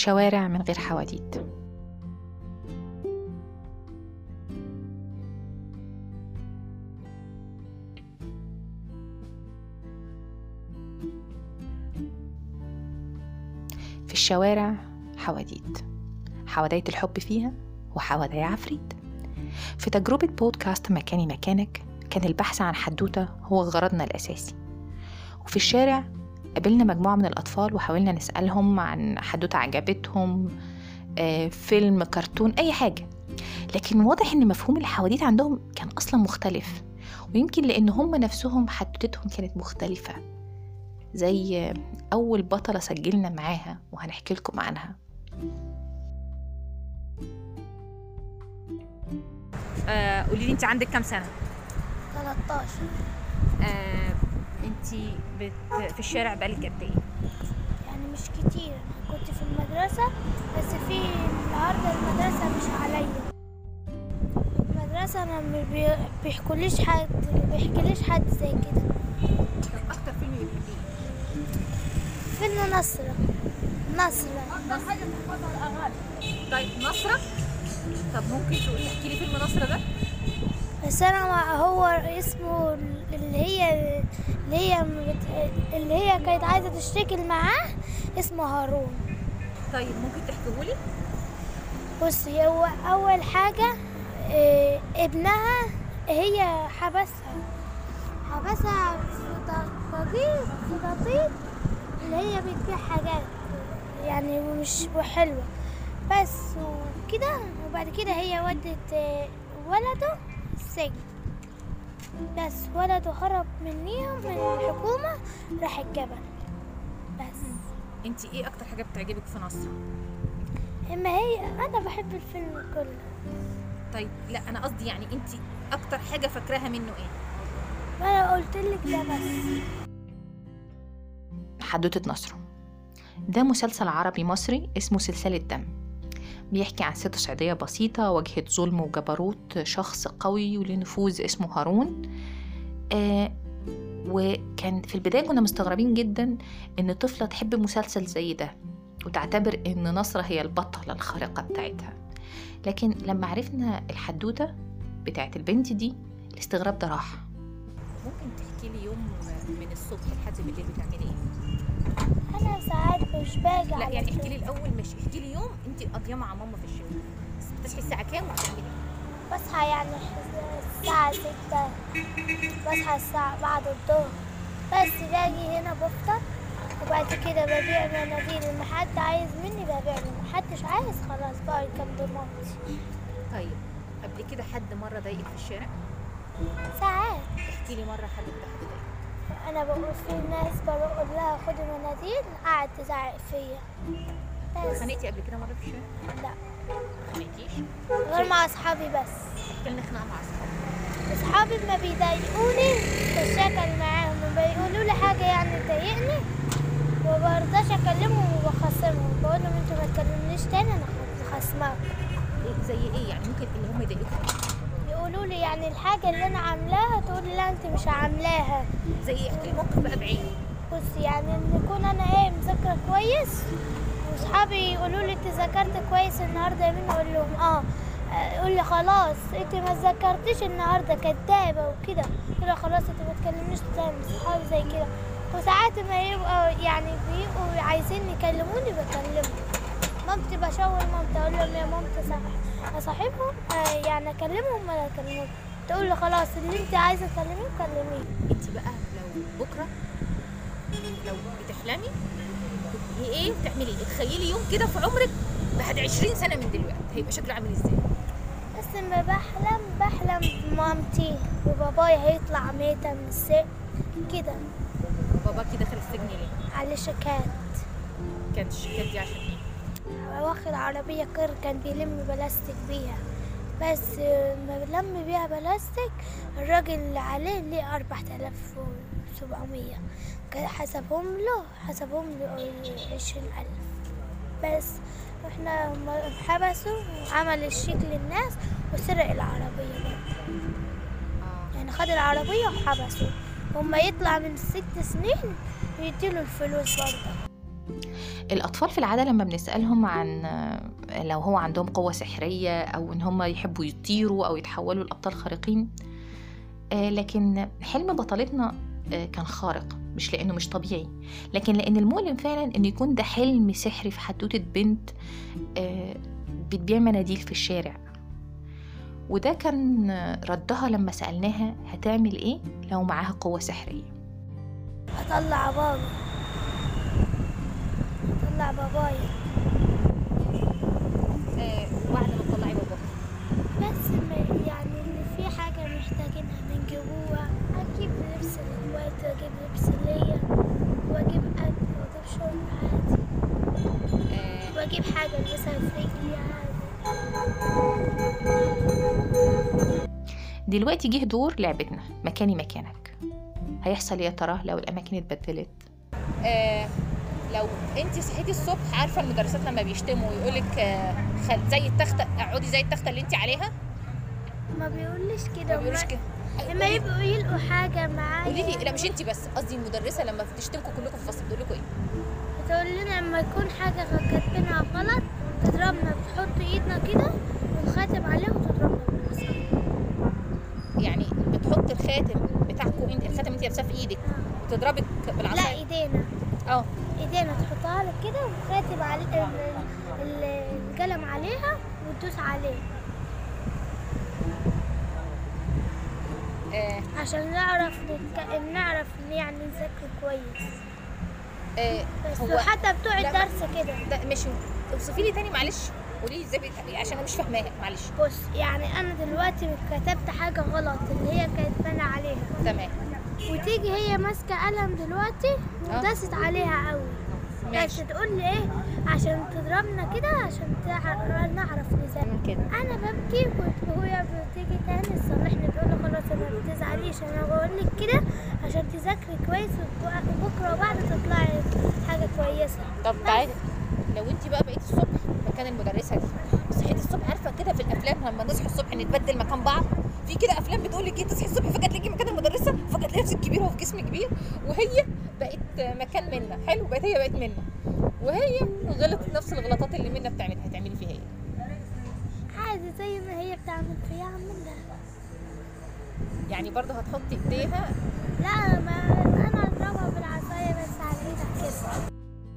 شوارع من غير حواديت في الشوارع حواديت حواديت الحب فيها وحوادي عفريت في تجربة بودكاست مكاني مكانك كان البحث عن حدوتة هو غرضنا الأساسي وفي الشارع قابلنا مجموعة من الأطفال وحاولنا نسألهم عن حدوتة عجبتهم آه، فيلم كرتون أي حاجة لكن واضح إن مفهوم الحواديت عندهم كان أصلا مختلف ويمكن لأن هم نفسهم حدوتتهم كانت مختلفة زي أول بطلة سجلنا معاها وهنحكي لكم عنها آه قولي لي انت عندك كام سنه 13 آه انت بت... في الشارع بقالك قد ايه يعني مش كتير أنا كنت في المدرسة بس في النهاردة المدرسة مش عليا المدرسة أنا ما بي- بيحكوليش حد ما بيحكيليش حد زي كده اكتر فيلم بتحبيه فيلم نصرة نصرة طيب نصرة طب ممكن تقولي احكي لي فيلم نصرة ده بس أنا مع هو اسمه اللي هي اللي هي بت- اللي هي كانت عايزة تشتكل معاه اسمه هارون طيب ممكن تحكيه لي بصي هو أول حاجة إيه، ابنها هي حبسها حبسها في طقيق في طقيق اللي هي بتبيع حاجات يعني مش حلوة بس وكده وبعد كده هي ودت إيه، ولده السجن بس ولده هرب منيهم من الحكومة راح الجبل بس انت ايه اكتر حاجه بتعجبك في نصرة اما هي انا بحب الفيلم كله طيب لا انا قصدي يعني انت اكتر حاجه فاكراها منه ايه وانا قلت لك ده بس حدوتة نصره ده مسلسل عربي مصري اسمه سلسلة دم بيحكي عن ست صعيدية بسيطة واجهت ظلم وجبروت شخص قوي وليه نفوذ اسمه هارون آه وكان في البداية كنا مستغربين جدا إن طفلة تحب مسلسل زي ده وتعتبر إن نصرة هي البطلة الخارقة بتاعتها لكن لما عرفنا الحدوتة بتاعت البنت دي الاستغراب ده راح ممكن تحكي لي يوم من الصبح لحد بالليل بتعملي ايه انا ساعات مش باجي لا على يعني احكي طول. لي الاول مش احكي لي يوم انت قضيه مع ماما في الشغل بتصحي الساعه كام وبتعملي ايه بصحى يعني الساعة ستة بصحى الساعة بعد الظهر بس باجي هنا بفطر وبعد كده ببيع مناديل اللي حد عايز مني ببيع له محدش عايز خلاص بقى جنب مامتي طيب قبل كده حد مره ضايقك في الشارع ساعات احكي لي مره حد كده حد ضايقك انا بقول في ناس بقول لها خدي مناديل قعدت تزعق فيا بس اتخانقتي قبل كده مره في الشارع لا ما اتخانقتيش غير مع اصحابي بس احكي لنا خناقه مع اصحابك اصحابي ما بيضايقوني بشكل معاهم بيقولوا لي حاجه يعني تضايقني وبرضاش اكلمهم وبخاصمهم بقول لهم انتوا ما تكلمنيش تاني انا خصماكم إيه زي ايه يعني ممكن اللي هم يضايقوك يقولوا لي يعني الحاجه اللي انا عاملاها تقول لي لا انت مش عاملاها زي ايه احكي لي موقف بقى بعينه بص يعني ان يكون انا ايه مذاكره كويس واصحابي يقولوا لي انت ذاكرت كويس النهارده يا منى اقول لهم اه يقول لي خلاص انت ما ذاكرتيش النهارده كدابه وكده قلت له خلاص انت ما تكلمنيش تاني صحابي زي كده وساعات ما يبقوا يعني بيبقوا عايزين يكلموني بكلمهم مامتي بشاور مامتي اقول لهم يا مامتي صح اصاحبهم آه يعني اكلمهم ولا اكلمهم تقول لي خلاص اللي انت عايزه تكلميه كلميه انت بقى لو بكره لو بتحلمي تبقي ايه تعملي ايه تخيلي يوم كده في عمرك بعد 20 سنه من دلوقتي هيبقى شكله عامل ازاي بس لما بحلم بحلم بمامتي وبابايا هيطلع ميتة من السقف كده باباكي دخل السجن ليه على شكات كانت الشيكات دي عشان ايه واخد عربية كر كان بيلم بلاستيك بيها بس ما لم بيها بلاستيك الراجل اللي عليه ليه أربعة آلاف وسبعمية كان حسبهم له حسبهم له عشرين ألف بس احنا هم حبسوا وعمل الشيك للناس وسرق العربية برضه اه يعني خد العربية وحبسه هما يطلع من ست سنين يديله الفلوس برضه الأطفال في العادة لما بنسألهم عن آه، لو هو عندهم قوة سحرية أو إن هم يحبوا يطيروا أو يتحولوا لأبطال خارقين آه، لكن حلم بطلتنا آه، كان خارق مش لأنه مش طبيعي لكن لأن المؤلم فعلا إن يكون ده حلم سحري في حدوتة بنت آه، بتبيع مناديل في الشارع وده كان آه، ردها لما سألناها هتعمل إيه لو معاها قوة سحرية اطلع بابا اطلع بابايا آه بعد ما تطلعي باباك بس م- يعني اللي في حاجة محتاجينها بنجيبوها أجيب لبس لإخواتي وأجيب لبس ليا وأجيب أكل وأجيب شرب عادي آه وأجيب حاجة ألبسها في رجلي عادي دلوقتي جه دور لعبتنا مكاني مكانك هيحصل إيه يا ترى لو الأماكن اتبدلت آه لو انت صحيتي الصبح عارفه المدرسات لما بيشتموا يقولك آه خل... زي التخته اقعدي زي التخته اللي انت عليها ما بيقوليش ما كده بيقولوش وما- كده لما يبقوا يلقوا حاجة معايا قولي لي لا مش انت بس قصدي المدرسه لما بتشتمكم كلكم في الفصل بتقول لكم ايه بتقول لنا لما يكون حاجة غ- كاتبينها غلط تضربنا بتحط ايدنا كده ونخاتم عليها وتضربنا بالمسطرة يعني بتحط الخاتم بتاعكم انت الخاتم انت لابساه في ايدك وتضربك لا بالعصايه ايدينا اه ايدينا تحطها لك كده وتخاتم على ال- ال- القلم عليها وتدوس عليه آه، عشان نعرف نتك... نعرف يعني نذاكر كويس آه، بس هو حتى بتوع لا، الدرس كده ده ماشي اوصفي لي تاني معلش قولي لي ازاي بت- عشان انا مش فاهماها معلش بص يعني انا دلوقتي كتبت حاجة غلط اللي هي كاتبانا عليها تمام وتيجي هي ماسكة قلم دلوقتي آه. وداست عليها قوي بس ماشي تقول لي ايه عشان تضربنا كده عشان تع- نعرف نذاكر مم، كده انا ببكي وهي بتيجي تاني تصلحني تقول لي خلاص انا ما بتزعليش انا بقول لك كده عشان تذاكري كويس وبكره وبعد تطلعي حاجه كويسه طب تعالي لو انت بقى بقيتي الصبح مكان المدرسه دي صحيتي الصبح عارفه كده في الافلام لما نصحى الصبح نتبدل مكان بعض في كده افلام بتقول لك ايه تصحي الصبح فجاه تلاقي مكان المدرسه فجاه تلاقي نفسك كبيره وفي جسم كبير وهي بقت مكان منا حلو بقت هي بقت منا وهي غلطت نفس الغلطات اللي منا بتعملها هتعملي فيها ايه عادي زي ما هي بتعمل فيها اعملها يعني برضه هتحطي ايديها لا ما انا اضربها بالعصايه بس على ايدك كده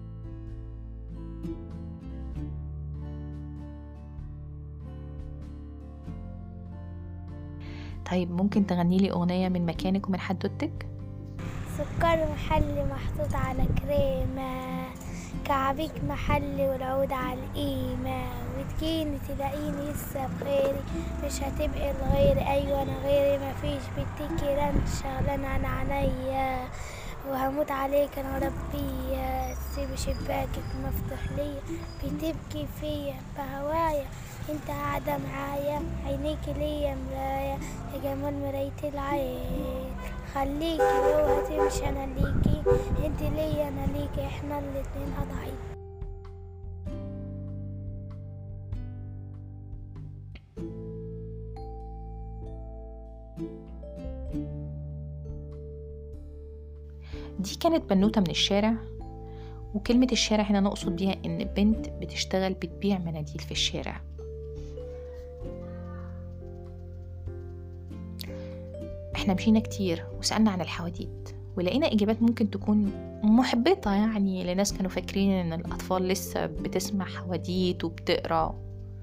طيب ممكن تغني لي أغنية من مكانك ومن حدوتك سكر محلي محطوط على كريمة كعبيك محلي والعود على القيمة وتجيني تلاقيني لسه بخيري مش هتبقي لغيري أيوة أنا غيري مفيش بديكي رانش شغلانة أنا عينيا وهموت عليك أنا ربية سيبي شباكك مفتوح ليا بتبكي فيا بهوايا انت قاعدة معايا عينيكي ليا مراية يا جمال مراية العين خليكي اوعى تمشي انا ليكي انت ليا انا ليكي احنا الاتنين قطعين دي كانت بنوتة من الشارع وكلمة الشارع هنا نقصد بيها إن بنت بتشتغل بتبيع مناديل في الشارع احنا مشينا كتير وسألنا عن الحواديت ولقينا إجابات ممكن تكون محبطة يعني لناس كانوا فاكرين إن الأطفال لسه بتسمع حواديت وبتقرأ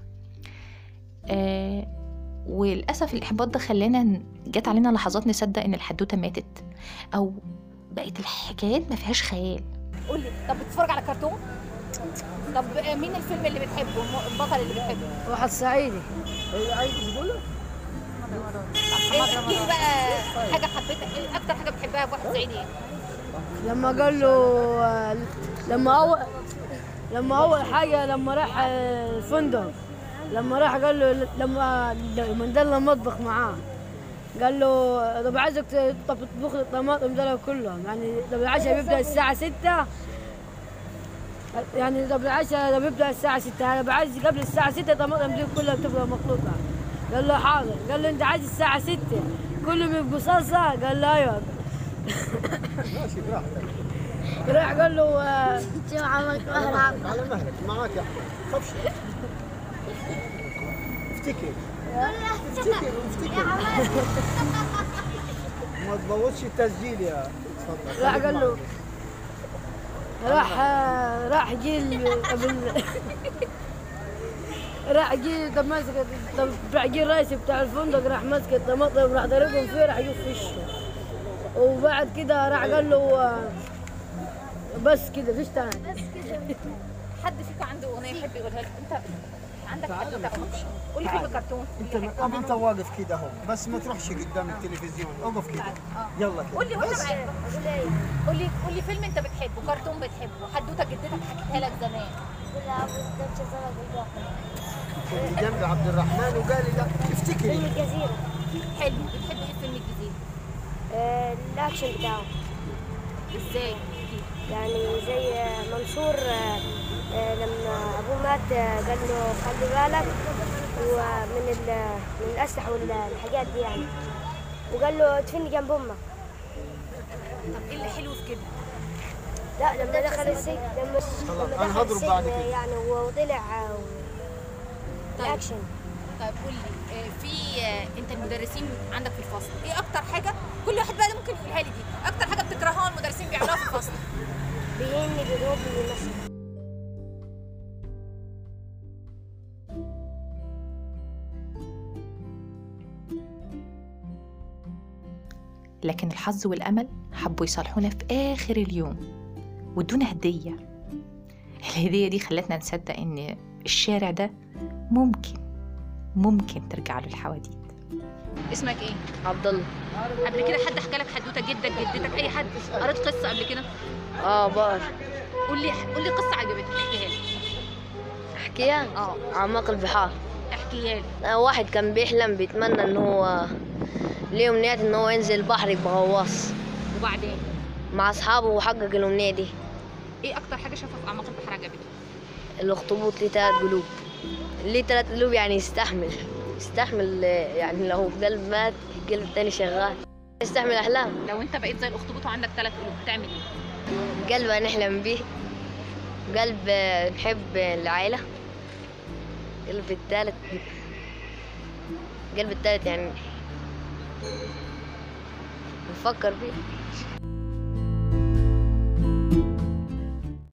آه وللأسف الإحباط ده خلانا ن- جت علينا لحظات نصدق إن الحدوتة ماتت أو بقت الحكايات ما فيهاش خيال قولي طب بتتفرج على كرتون طب آه، مين الفيلم اللي بتحبه الم- البطل اللي بتحبه واحد صعيدي احكي لي بقى حاجه حبيتها إيه اكتر حاجه بتحبها في واحد صعيدي ايه لما قال له لما اول لما اول حاجه لما راح الفندق لما راح قال له لما لما دل المطبخ معاه قال له طب عايزك ت- طب تطبخ لي الطماطم دول كلهم يعني طب العشاء بيبدا الساعه 6 يعني طب العشاء طب بيبدا الساعه 6 انا عايز قبل الساعه 6 الطماطم دي كلها بتبقى مخلوطه قال له حاضر قال له انت عايز الساعه 6 كلهم يبقوا صلصه قال له ايوه راح قال له آه، شو عملت مهرب على مهلك معاك يا احمد خفش افتكر افتكر افتكر ما تبوظش التسجيل يا تفضل راح قال له راح آه، راح جيل قبل راح جي طب ماسك طب راح جي الرئيس بتاع الفندق راح ماسك الطماطم راح ضربهم فيه راح يجوا في وشه وبعد كده راح قال له آه، بس كده فيش تاني حد فيكم عنده اغنيه يحب يقولها لك انت عندك حد قول لي فيلم كرتون انت طب انت واقف كده اهو بس ما تروحش قدام التلفزيون اوقف كده يلا قول كده لي وانا معاك قول لي قول لي فيلم انت بتحبه كرتون بتحبه حدوته جدتك حكيتها لك زمان لا بس ده مش سبب الباقي كنت جنب عبد الرحمن وقال لي لا فيلم افتكري الجزيرة حلو بتحب ايه فيلم الجزيره آه، الأكشن بتاعه ازاي يعني زي منصور آه، آه، لما أبوه مات آه، قال له خلي بالك ومن ال- من الأسلحة والحاجات دي يعني وقال له ادفني جنب أمك طب ايه اللي حلو في كده لا لما دخل السجن لما خلاص، لما أنا دخل هضرب بعد السجن كده. يعني وطلع آه، طيب. الأكشن طيب قول لي آه، في آه، انت المدرسين عندك في الفصل ايه اكتر حاجه كل واحد بقى ممكن يقولها لي دي اكتر حاجه بتكرهها المدرسين بيعملوها في الفصل بيهني بيضربني بيمثل لكن الحظ والأمل حبوا يصالحونا في آخر اليوم وادونا هدية الهدية دي خلتنا نصدق إن الشارع ده ممكن ممكن ترجع له الحواديت اسمك ايه عبد الله قبل كده حد حكى لك حدوته جدك جدتك اي حد قريت قصه قبل كده اه بقر قول لي قول لي قصه عجبتك احكيها لي احكيها اه اعماق البحار احكيها لي آه، واحد كان بيحلم بيتمنى ان هو ليه امنيات ان هو ينزل البحر يبقى غواص وبعدين مع اصحابه وحقق الامنيه دي ايه اكتر حاجه شافها في اعماق البحر عجبتك الاخطبوط ليه تلات قلوب ليه تلات قلوب يعني يستحمل يستحمل آه، يعني لو قلب مات القلب التاني شغال يستحمل احلام لو انت بقيت زي الاخطبوط وعندك ثلاث قلوب تعمل ايه قلب نحلم بيه قلب آه، نحب العائله قلب التالت قلب التالت يعني نفكر فيه